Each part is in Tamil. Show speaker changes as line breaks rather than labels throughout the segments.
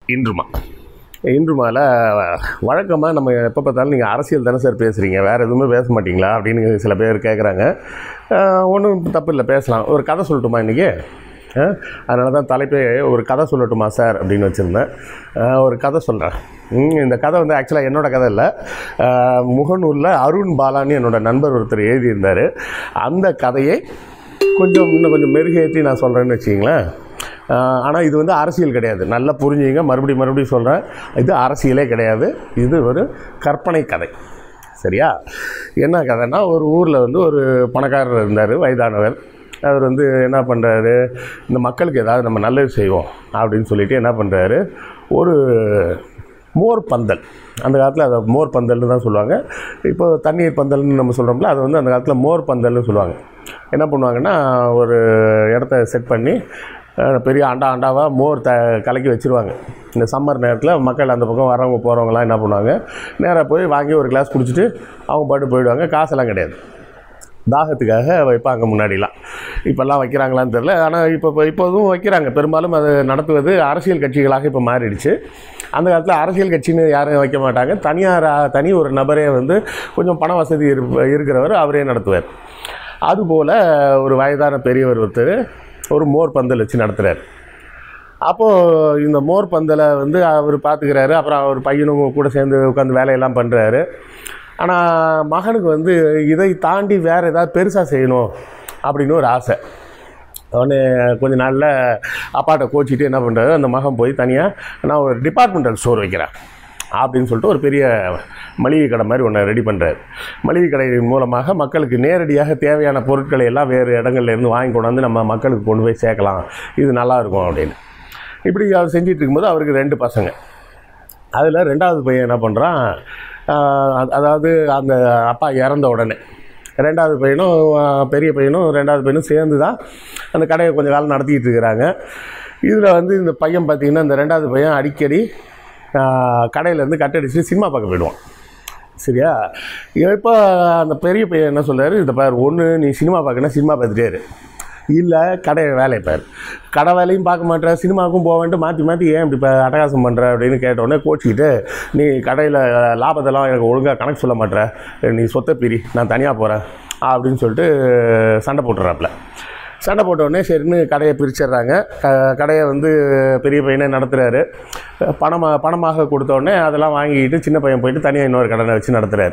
இன்றுமா இன்றுமால வழக்கமாக நம்ம எப்போ பார்த்தாலும் நீங்கள் அரசியல் தானே சார் பேசுகிறீங்க வேறு எதுவுமே பேச மாட்டீங்களா அப்படின்னு சில பேர் கேட்குறாங்க ஒன்றும் தப்பு இல்லை பேசலாம் ஒரு கதை சொல்லட்டுமா இன்றைக்கி அதனால தான் தலைப்பே ஒரு கதை சொல்லட்டுமா சார் அப்படின்னு வச்சுருந்தேன் அஹ், ஒரு கதை சொல்கிறேன் இந்த கதை வந்து ஆக்சுவலாக என்னோட கதை இல்லை அஹ், முகநூலில் அருண் பாலான்னு என்னோட நண்பர் ஒருத்தர் எழுதியிருந்தார் அந்த கதையை கொஞ்சம் இன்னும் கொஞ்சம் மெருகேற்றி நான் சொல்கிறேன்னு வச்சிங்களேன் ஆனால் இது வந்து அரசியல் கிடையாது நல்லா புரிஞ்சுங்க மறுபடியும் மறுபடியும் சொல்கிறேன் இது அரசியலே கிடையாது இது ஒரு கற்பனை கதை சரியா என்ன கதைன்னா ஒரு ஊரில் வந்து ஒரு பணக்காரர் இருந்தார் வயதானவர் அவர் வந்து என்ன பண்ணுறாரு இந்த மக்களுக்கு ஏதாவது நம்ம நல்லது செய்வோம் அப்படின்னு சொல்லிட்டு என்ன பண்ணுறாரு ஒரு மோர் பந்தல் அந்த காலத்தில் அதை மோர் பந்தல்னு தான் சொல்லுவாங்க இப்போ தண்ணீர் பந்தல்னு நம்ம சொல்கிறோம்ல அது வந்து அந்த காலத்தில் மோர் பந்தல்னு சொல்லுவாங்க என்ன பண்ணுவாங்கன்னா ஒரு இடத்த செட் பண்ணி அஹ், பெரிய அண்டா அண்டாவாக மோர் த கலக்கி வச்சுருவாங்க இந்த சம்மர் நேரத்தில் மக்கள் அந்த பக்கம் வரவங்க போகிறவங்களாம் என்ன பண்ணுவாங்க நேராக போய் வாங்கி ஒரு கிளாஸ் குடிச்சிட்டு அவங்க பாட்டு போயிடுவாங்க காசெல்லாம் கிடையாது தாகத்துக்காக வைப்பாங்க முன்னாடிலாம் இப்போல்லாம் வைக்கிறாங்களான்னு தெரில ஆனால் இப்போ இப்போ- இப்போதும் வைக்கிறாங்க பெரும்பாலும் அது நடத்துவது அரசியல் கட்சிகளாக இப்போ மாறிடுச்சு அந்த காலத்தில் அரசியல் கட்சின்னு யாரும் வைக்க மாட்டாங்க தனியார் ஆ- தனி ஒரு நபரே வந்து கொஞ்சம் பண வசதி இருப்ப- இருக்கிறவர் அவரே நடத்துவார் அதுபோல் ஒரு வயதான பெரியவர் ஒருத்தர் ஒரு மோர் பந்தல் வச்சு நடத்துகிறார் அப்போது இந்த மோர் பந்தலை வந்து அவர் பார்த்துக்கிறாரு அப்புறம் அவர் பையனும் கூட சேர்ந்து உட்காந்து வேலையெல்லாம் பண்ணுறாரு ஆனால் மகனுக்கு வந்து இதை தாண்டி வேறு ஏதாவது பெருசாக செய்யணும் அப்படின்னு ஒரு ஆசை உடனே கொஞ்ச நாளில் அப்பாட்ட கோச்சிட்டு என்ன பண்ணுறாரு அந்த மகன் போய் தனியாக நான் ஒரு டிபார்ட்மெண்டல் ஸ்டோர் வைக்கிறேன் அப்படின்னு சொல்லிட்டு ஒரு பெரிய மளிகை கடை மாதிரி ஒன்று ரெடி பண்ணுறாரு மளிகை கடை மூலமாக மக்களுக்கு நேரடியாக தேவையான பொருட்களை எல்லாம் வேறு இடங்கள்ல இருந்து வாங்கி கொண்டாந்து நம்ம மக்களுக்கு கொண்டு போய் சேர்க்கலாம் இது நல்லா இருக்கும் அப்படின்னு இப்படி அவர் செஞ்சிட்டு இருக்கும்போது அவருக்கு ரெண்டு பசங்க அதில் ரெண்டாவது பையன் என்ன பண்ணுறான் அதாவது அந்த அப்பா இறந்த உடனே ரெண்டாவது பையனும் ஆஹ், பெரிய பையனும் ரெண்டாவது பையனும் சேர்ந்து தான் அந்த கடையை கொஞ்ச காலம் நடத்திக்கிட்டு இருக்கிறாங்க இதில் வந்து இந்த பையன் பார்த்திங்கன்னா இந்த ரெண்டாவது பையன் அடிக்கடி கடையிலேருந்து கட்டடிச்சு சினிமா பார்க்க போயிடுவான் சரியா இப்போ அந்த பெரிய பையன் என்ன சொல்றாரு இந்த பார் ஒன்று நீ சினிமா பார்க்கணும் சினிமா பார்த்துட்டே இரு இல்லை கடை வேலையை பார் கடை வேலையும் பார்க்க மாட்டேற சினிமாவுக்கும் போவேன்ட்டு மாற்றி மாற்றி ஏன் இப்படி இப்போ அட்டகாசம் பண்ணுற அப்படின்னு கேட்டோடனே கோச்சிக்கிட்டு நீ கடையில் லாபத்தெல்லாம் எனக்கு ஒழுங்காக கணக்கு சொல்ல மாட்டேற நீ சொத்தை பிரி நான் தனியாக போகிறேன் அப்படின்னு சொல்லிட்டு சண்டை போட்டுறாப்புல சண்டை போட்ட உடனே சரின்னு கடையை பிரிச்சிடுறாங்க க கடையை வந்து பெரிய பையனே நடத்துகிறாரு பணமாக பணமாக கொடுத்த உடனே அதெல்லாம் வாங்கிட்டு சின்ன பையன் போயிட்டு தனியாக இன்னொரு கடனை வச்சு நடத்துகிறாரு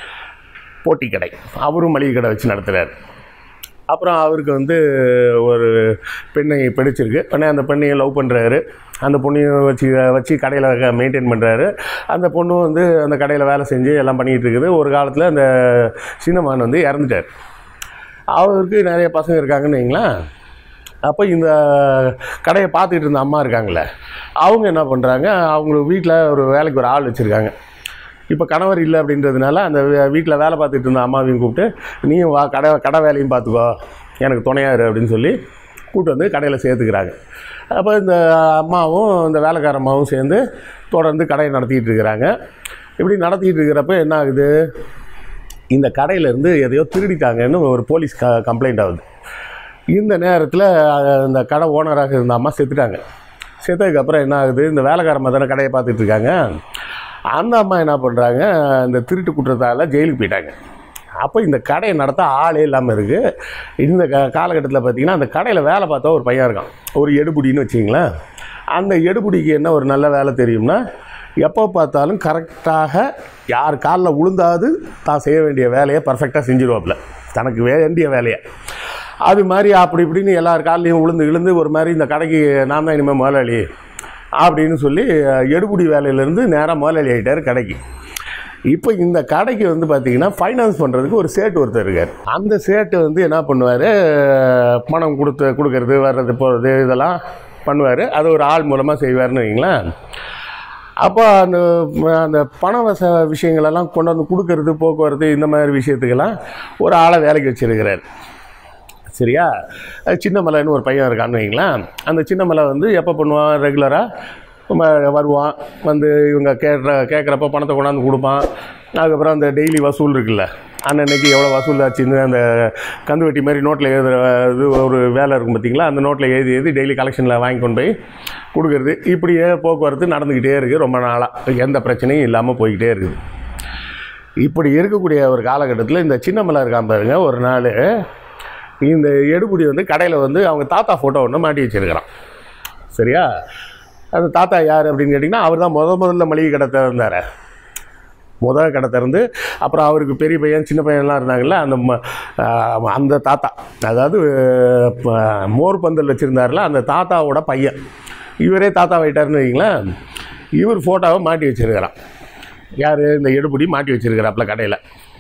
போட்டி கடை அவரும் மளிகை கடை வச்சு நடத்துகிறாரு அப்புறம் அவருக்கு வந்து ஒரு பெண்ணை பிடிச்சிருக்கு உடனே அந்த பெண்ணையும் லவ் பண்ணுறாரு அந்த பொண்ணையும் வச்சு வச்சு கடையில் மெயின்டைன் பண்ணுறாரு அந்த பொண்ணும் வந்து அந்த கடையில் வேலை செஞ்சு எல்லாம் பண்ணிகிட்டு இருக்குது ஒரு காலத்தில் அந்த சின்னமான் வந்து இறந்துட்டார் அவருக்கு நிறைய பசங்க இருக்காங்கன்னு வைங்களேன் அப்போ இந்த கடையை பார்த்துக்கிட்டு இருந்த அம்மா இருக்காங்களே அவங்க என்ன பண்ணுறாங்க அவங்க வீட்டில் ஒரு வேலைக்கு ஒரு ஆள் வச்சுருக்காங்க இப்போ கணவர் இல்லை அப்படின்றதுனால அந்த வீட்டில் வேலை பார்த்துட்டு இருந்த அம்மாவையும் கூப்பிட்டு நீயும் வா கடை கடை வேலையும் பார்த்துக்கோ எனக்கு துணையாக இரு அப்படின்னு சொல்லி கூப்பிட்டு வந்து கடையில் சேர்த்துக்கிறாங்க அப்போ இந்த அம்மாவும் இந்த வேலைக்கார அம்மாவும் சேர்ந்து தொடர்ந்து கடையை நடத்திக்கிட்டு இருக்கிறாங்க இப்படி நடத்திக்கிட்டு இருக்கிறப்ப என்ன ஆகுது இந்த கடையிலேருந்து எதையோ திருடிட்டாங்கன்னு ஒரு போலீஸ் க கம்ப்ளைண்ட் ஆகுது இந்த நேரத்தில் இந்த கடை ஓனராக இருந்த அம்மா செத்துட்டாங்க செத்ததுக்கப்புறம் என்ன ஆகுது இந்த வேலைக்காரம்மா தானே கடையை பார்த்துட்டு இருக்காங்க அந்த அம்மா என்ன பண்ணுறாங்க இந்த திருட்டு குற்றத்தால் ஜெயிலுக்கு போயிட்டாங்க அப்போ இந்த கடையை நடத்த ஆளே இல்லாமல் இருக்குது இந்த க காலகட்டத்தில் பார்த்தீங்கன்னா அந்த கடையில் வேலை பார்த்தா ஒரு பையன் இருக்கான் ஒரு எடுபுடின்னு வச்சிங்களேன் அந்த எடுபுடிக்கு என்ன ஒரு நல்ல வேலை தெரியும்னா எப்போ பார்த்தாலும் கரெக்டாக யார் காலில் உளுந்தாது தான் செய்ய வேண்டிய வேலையை பர்ஃபெக்டாக செஞ்சிருவாப்புல தனக்கு வேண்டிய வேலையை அது மாதிரி அப்படி இப்படின்னு எல்லார் கால்லையும் உளுந்து விழுந்து ஒரு மாதிரி இந்த கடைக்கு நான் தான் இனிமேல் முதலாளி அப்படின்னு சொல்லி எடுபுடி வேலையிலேருந்து நேராக முதலாளி ஆகிட்டார் கடைக்கு இப்போ இந்த கடைக்கு வந்து பார்த்தீங்கன்னா ஃபைனான்ஸ் பண்ணுறதுக்கு ஒரு சேட்டு ஒருத்தர் இருக்கார் அந்த சேட்டு வந்து என்ன பண்ணுவார் பணம் கொடுத்து கொடுக்கறது வர்றது போகிறது இதெல்லாம் பண்ணுவார் அது ஒரு ஆள் மூலமாக செய்வார்னு வைங்களேன் அப்போ அந்த அந்த பண வச விஷயங்களெல்லாம் கொண்டு வந்து கொடுக்கறது போக்குவரத்து இந்த மாதிரி விஷயத்துக்கெல்லாம் ஒரு ஆளை வேலைக்கு வச்சிருக்கிறார் சரியா அது சின்னமலைன்னு ஒரு பையன் இருக்கான்னு வைங்களேன் அந்த சின்னமலை வந்து எப்போ பண்ணுவான் ரெகுலராக வருவான் வந்து இவங்க கேட்குற கேட்குறப்ப பணத்தை கொண்டாந்து கொடுப்பான் அதுக்கப்புறம் அந்த டெய்லி வசூல் இருக்குல்ல அன்னன்னைக்கு எவ்வளோ வசூல் ஆச்சுன்னு அந்த கந்து வெட்டி மாதிரி நோட்டில் எழுதுகிற இது ஒரு வேலை இருக்கும் பார்த்தீங்களா அந்த நோட்டில் எழுதி எழுதி டெய்லி கலெக்ஷனில் வாங்கி கொண்டு போய் கொடுக்குறது இப்படியே போக்குவரத்து நடந்துக்கிட்டே இருக்குது ரொம்ப நாளாக எந்த பிரச்சனையும் இல்லாமல் போய்கிட்டே இருக்குது இப்படி இருக்கக்கூடிய ஒரு காலகட்டத்தில் இந்த சின்னமலை இருக்கான் பாருங்க ஒரு நாள் இந்த எடுபுடி வந்து கடையில் வந்து அவங்க தாத்தா ஃபோட்டோ ஒன்று மாட்டி வச்சிருக்கிறான் சரியா அந்த தாத்தா யார் அப்படின்னு கேட்டிங்கன்னா அவர் தான் முத முதல்ல மளிகை கடை திறந்தார் முதல் கடை திறந்து அப்புறம் அவருக்கு பெரிய பையன் சின்ன பையன்லாம் இருந்தாங்கல்ல அந்த ம- ஆஹ் அந்த தாத்தா அதாவது ப- மோர் பந்தல் வச்சுருந்தாருல அந்த தாத்தாவோட பையன் இவரே தாத்தா ஆயிட்டாருன்னு வைங்களேன் இவர் ஃபோட்டோவை மாட்டி வச்சிருக்கிறான் யார் இந்த எடுபுடி மாட்டி வச்சிருக்கிறாப்புல கடையில்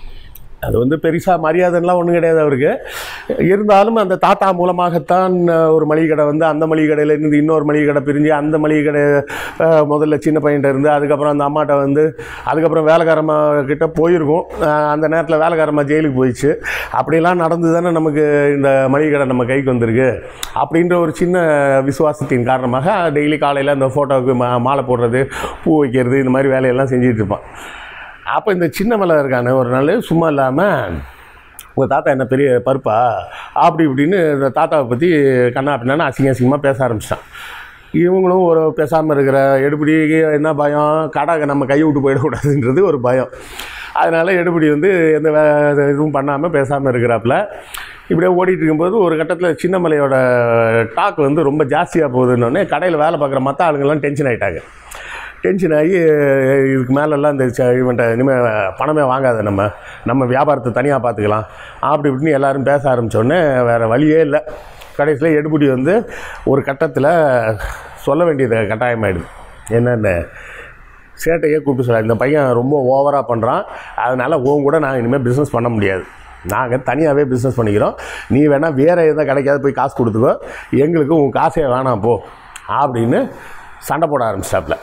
அது வந்து பெருசாக மரியாதைலாம் ஒன்றும் கிடையாது அவருக்கு இருந்தாலும் அந்த தாத்தா மூலமாகத்தான் அஹ், ஒரு மளிகை கடை வந்து அந்த மளிகை கடையில் இருந்து இன்னொரு மளிகை கடை பிரிஞ்சு அந்த மளிகை கடை அஹ், முதல்ல சின்ன பையன்ட்ட இருந்து அதுக்கப்புறம் அந்த அம்மாட்ட வந்து அதுக்கப்புறம் வேலைக்காரம்மா கிட்ட போயிருக்கும் அஹ், அந்த நேரத்தில் வேலைக்காரம்மா ஜெயிலுக்கு போயிடுச்சு அப்படிலாம் நடந்து தானே நமக்கு இந்த மளிகை கடை நம்ம கைக்கு வந்திருக்கு அப்படின்ற ஒரு சின்ன விசுவாசத்தின் காரணமாக டெய்லி காலையில் அந்த ஃபோட்டோவுக்கு மா மாலை போடுறது பூ வைக்கிறது இந்த மாதிரி வேலையெல்லாம் செஞ்சுட்டு இருப்பான் அப்போ இந்த சின்ன மலை இருக்கானே ஒரு நாள் சும்மா இல்லாமல் உங்கள் தாத்தா என்ன பெரிய பருப்பா அப்படி இப்படின்னு இந்த தாத்தாவை பற்றி கண்ணா பின்னான்னு அசிங்க அசிங்கமாக பேச ஆரம்பிச்சிட்டான் இவங்களும் ஒரு பேசாமல் இருக்கிற எடுபடி என்ன பயம் கடை நம்ம கை விட்டு போயிடக்கூடாதுன்றது ஒரு பயம் அதனால் எடுபடி வந்து எந்த வே- இதுவும் பண்ணாமல் பேசாமல் இருக்கிறாப்புல இப்படியே ஓடிட்டு இருக்கும்போது ஒரு கட்டத்தில் சின்னமலையோட டாக் வந்து ரொம்ப ஜாஸ்தியாக போகுதுன்னொடனே கடையில் வேலை பார்க்குற மற்ற ஆளுங்கள்லாம் டென்ஷன் ஆகிட்டாங்க டென்ஷன் ஆகி இதுக்கு மேலெல்லாம் இந்த ச- இவன்ட்ட இனிமேல் பணமே வாங்காத நம்ம நம்ம வியாபாரத்தை தனியாக பார்த்துக்கலாம் அப்படி இப்படின்னு எல்லாரும் பேச ஆரம்பித்தோடனே வேறு வழியே இல்லை கடைசியில் எடுபடி வந்து ஒரு கட்டத்தில் சொல்ல வேண்டியது கட்டாயமாயிடுது என்னென்ன சேட்டையே கூப்பிட்டு சொல்ல இந்த பையன் ரொம்ப ஓவராக பண்ணுறான் அதனால் உன் கூட நாங்கள் இனிமேல் பிஸ்னஸ் பண்ண முடியாது நாங்கள் தனியாகவே பிஸ்னஸ் பண்ணிக்கிறோம் நீ வேணால் வேறு எதாவது கிடைக்காது போய் காசு கொடுத்துக்கோ எங்களுக்கு உன் காசே வேணாம் போ அப்படின்னு சண்டை போட ஆரம்பிச்சிட்டாப்புல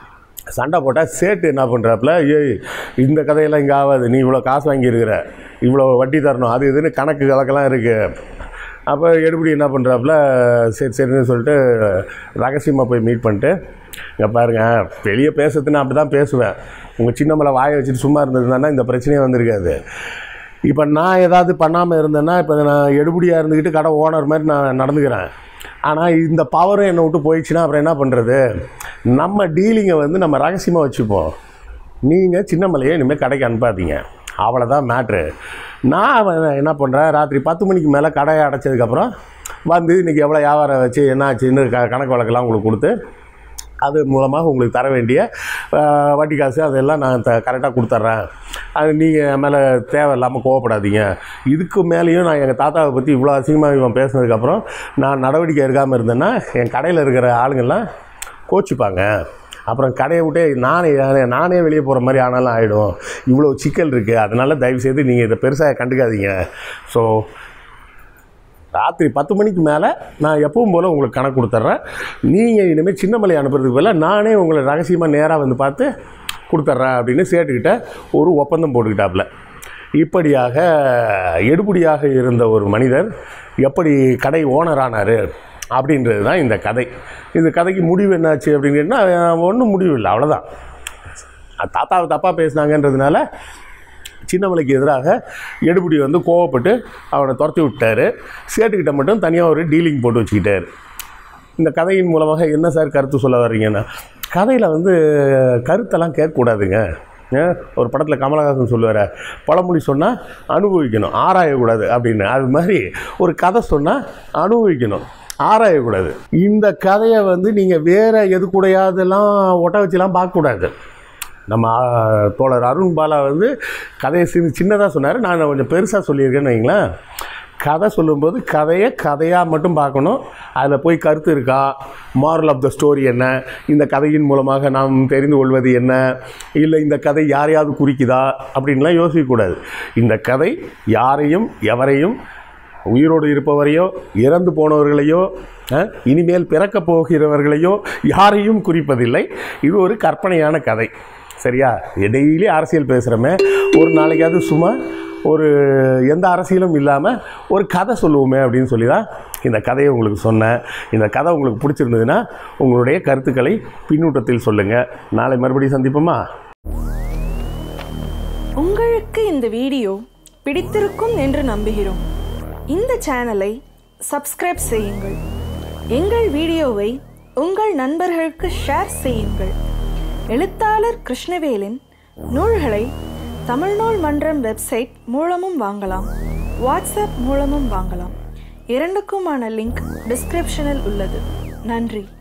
சண்டை போட்டால் சேட்டு என்ன பண்ணுறாப்புல ஏய் இந்த கதையெல்லாம் இங்கே ஆகாது நீ இவ்வளோ காசு வாங்கியிருக்கிற இவ்வளோ வட்டி தரணும் அது இதுன்னு கணக்கு கணக்கெல்லாம் இருக்குது அப்போ எடுபடி என்ன பண்ணுறாப்புல சரி சரின்னு சொல்லிட்டு ரகசியமாக போய் மீட் பண்ணிட்டு இங்கே பாருங்க வெளியே பேசுறதுன்னு அப்படி தான் பேசுவேன் உங்கள் சின்னமலை வாயை வச்சுட்டு சும்மா இருந்ததுன்னா இந்த பிரச்சனையே வந்திருக்காது இப்போ நான் ஏதாவது பண்ணாமல் இருந்தேன்னா இப்போ நான் எடுபடியாக இருந்துக்கிட்டு கடை ஓனர் மாதிரி நான் நடந்துக்கிறேன் ஆனால் இந்த பவரும் என்னை விட்டு போயிடுச்சுன்னா அப்புறம் என்ன பண்ணுறது நம்ம டீலிங்கை வந்து நம்ம ரகசியமாக வச்சுப்போம் நீங்கள் சின்னமலையை இனிமேல் கடைக்கு அனுப்பாதீங்க அவ்வளோதான் மேட்ரு நான் அவன் என்ன பண்ணுறேன் ராத்திரி பத்து மணிக்கு மேலே கடையை அடைச்சதுக்கப்புறம் வந்து இன்றைக்கி எவ்வளோ வியாபாரம் வச்சு என்ன ஆச்சுன்னு க கணக்கு வழக்கெல்லாம் உங்களுக்கு கொடுத்து அது மூலமாக உங்களுக்கு தர வேண்டிய ஆஹ், வட்டி காசு அதெல்லாம் நான் த கரெக்டாக கொடுத்துட்றேன் அது நீங்கள் என் மேலே தேவையில்லாமல் கோவப்படாதீங்க இதுக்கு மேலேயும் நான் எங்கள் தாத்தாவை பற்றி இவ்வளோ அசிங்கமாக இவன் பேசுனதுக்கப்புறம் நான் நடவடிக்கை எடுக்காமல் இருந்தேன்னா என் கடையில் இருக்கிற ஆளுங்கள்லாம் கோச்சிப்பாங்க அப்புறம் கடையை விட்டே நானே நானே வெளியே போகிற மாதிரி ஆனாலும் ஆகிடும் இவ்வளோ சிக்கல் இருக்குது அதனால் தயவுசெய்து நீங்கள் இதை பெருசாக கண்டுக்காதீங்க ஸோ ராத்திரி பத்து மணிக்கு மேலே நான் எப்பவும் போல் உங்களுக்கு கணக்கு கொடுத்துட்றேன் நீங்கள் இனிமேல் சின்னமலை அனுப்புறதுக்கு பதிலாக நானே உங்களை ரகசியமாக நேராக வந்து பார்த்து கொடுத்துட்றேன் அப்படின்னு சேட்டுக்கிட்ட ஒரு ஒப்பந்தம் போட்டுக்கிட்டாப்புல இப்படியாக எடுபடியாக இருந்த ஒரு மனிதர் எப்படி கடை ஓனர் ஆனார் அப்படின்றது தான் இந்த கதை இந்த கதைக்கு முடிவு என்னாச்சு அப்படின்னு கேட்டால் ஒன்றும் முடிவு இல்லை அவ்வளோதான் தாத்தாவை தப்பாக பேசுனாங்கன்றதுனால சின்னமலைக்கு எதிராக எடுபடி வந்து கோவப்பட்டு அவனை துரத்தி விட்டாரு சேட்டுக்கிட்ட மட்டும் தனியாக ஒரு டீலிங் போட்டு வச்சுக்கிட்டாரு இந்த கதையின் மூலமாக என்ன சார் கருத்து சொல்ல வர்றீங்கன்னா கதையில் வந்து கருத்தெல்லாம் கேட்கக்கூடாதுங்க ஏன்? ஒரு படத்தில் கமலஹாசன் சொல்லுவார் பழமொழி சொன்னால் அனுபவிக்கணும் ஆராயக்கூடாது அப்படின்னு அது மாதிரி ஒரு கதை சொன்னால் அனுபவிக்கணும் ஆராயக்கூடாது இந்த கதையை வந்து நீங்கள் வேறு எது கூடயாவதெல்லாம் ஒட்ட வச்சுலாம் பார்க்கக்கூடாது நம்ம ஆ, தோழர் அருண் பாலா வந்து கதையை சின்ன சின்னதாக சொன்னார் நான் கொஞ்சம் பெருசாக சொல்லியிருக்கேன்னு வைங்களேன் கதை சொல்லும்போது கதையை கதையாக மட்டும் பார்க்கணும் அதில் போய் கருத்து இருக்கா மாரல் ஆஃப் த ஸ்டோரி என்ன இந்த கதையின் மூலமாக நாம் தெரிந்து கொள்வது என்ன இல்லை இந்த கதை யாரையாவது குறிக்குதா அப்படின்லாம் யோசிக்கக்கூடாது இந்த கதை யாரையும் எவரையும் உயிரோடு இருப்பவரையோ இறந்து போனவர்களையோ அஹ், இனிமேல் பிறக்கப் போகிறவர்களையோ யாரையும் குறிப்பதில்லை இது ஒரு கற்பனையான கதை சரியா டெய்லி அரசியல் பேசுகிறோமே ஒரு நாளைக்காவது சும்மா ஒரு எந்த அரசியலும் இல்லாமல் ஒரு கதை சொல்லுவோமே அப்படின்னு சொல்லி தான் இந்த கதையை உங்களுக்கு சொன்னேன் இந்த கதை உங்களுக்கு பிடிச்சிருந்ததுன்னா உங்களுடைய கருத்துக்களை பின்னூட்டத்தில் சொல்லுங்கள் நாளை மறுபடியும் சந்திப்போமா
உங்களுக்கு இந்த வீடியோ பிடித்திருக்கும் என்று நம்புகிறோம் இந்த சேனலை சப்ஸ்கிரைப் செய்யுங்கள் எங்கள் வீடியோவை உங்கள் நண்பர்களுக்கு ஷேர் செய்யுங்கள் எழுத்தாளர் கிருஷ்ணவேலின் நூல்களை தமிழ்நூல் மன்றம் வெப்சைட் மூலமும் வாங்கலாம் வாட்ஸ்அப் மூலமும் வாங்கலாம் இரண்டுக்குமான லிங்க் டிஸ்கிரிப்ஷனில் உள்ளது நன்றி